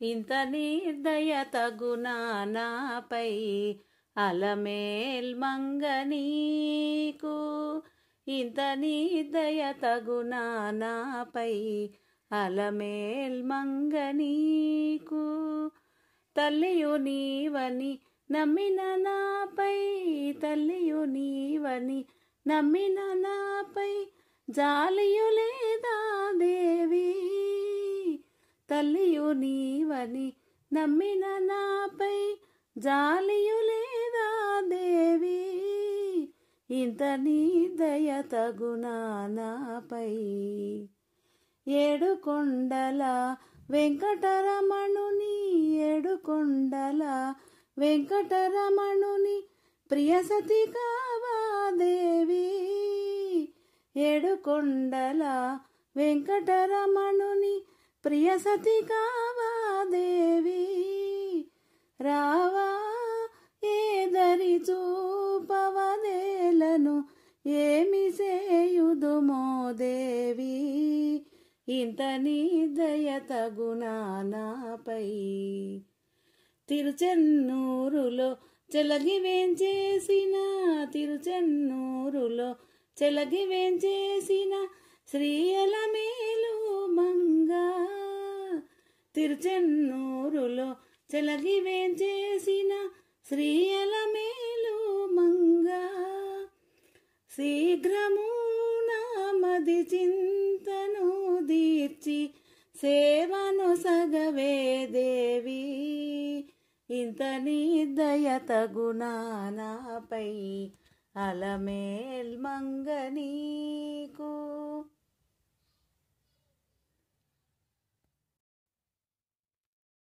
ఇంత నిర్దయ తగునా నాపై అలమేల్ మంగ నీకు ఇంత నిర్దయ తగునా నాపై అలమేల్ మంగ నీకు తల్లియు నీవని నమ్మిన నాపై తల్లియు నీవని నమ్మిన నాపై జాలియు లేదా దేవి తల్లియు నీవని నమ్మిన నాపై జాలియు లేదా దేవి ఇంత నీ దయ తగునా నాపై ఏడు కొండల వెంకటరమణుని ఏడు కొండల వెంకటరమణుని ప్రియసతి కావా దేవి ఏడు కొండల వెంకటరమణుని ప్రియసతి కావా దేవి రావా ఏదరి చూపవదేలను ఏమి సేయుదుమో దేవి ఇంత నీ దయ తగునా నాపై తిరుచెన్నూరులో చెలగి వేంచేసిన తిరుచెన్నూరులో చెలగి వేంచేసిన శ్రీయల మేలు మంగా తిరుచెన్నూరులో చెలగి వేంచేసిన శ్రీయల మేలు మంగా శీఘ్రము నామది చింతను దీర్చి సేవను సగవే దేవి ఇంత నీ దయ తగునా నాపై అలమేల్ మంగ నీకు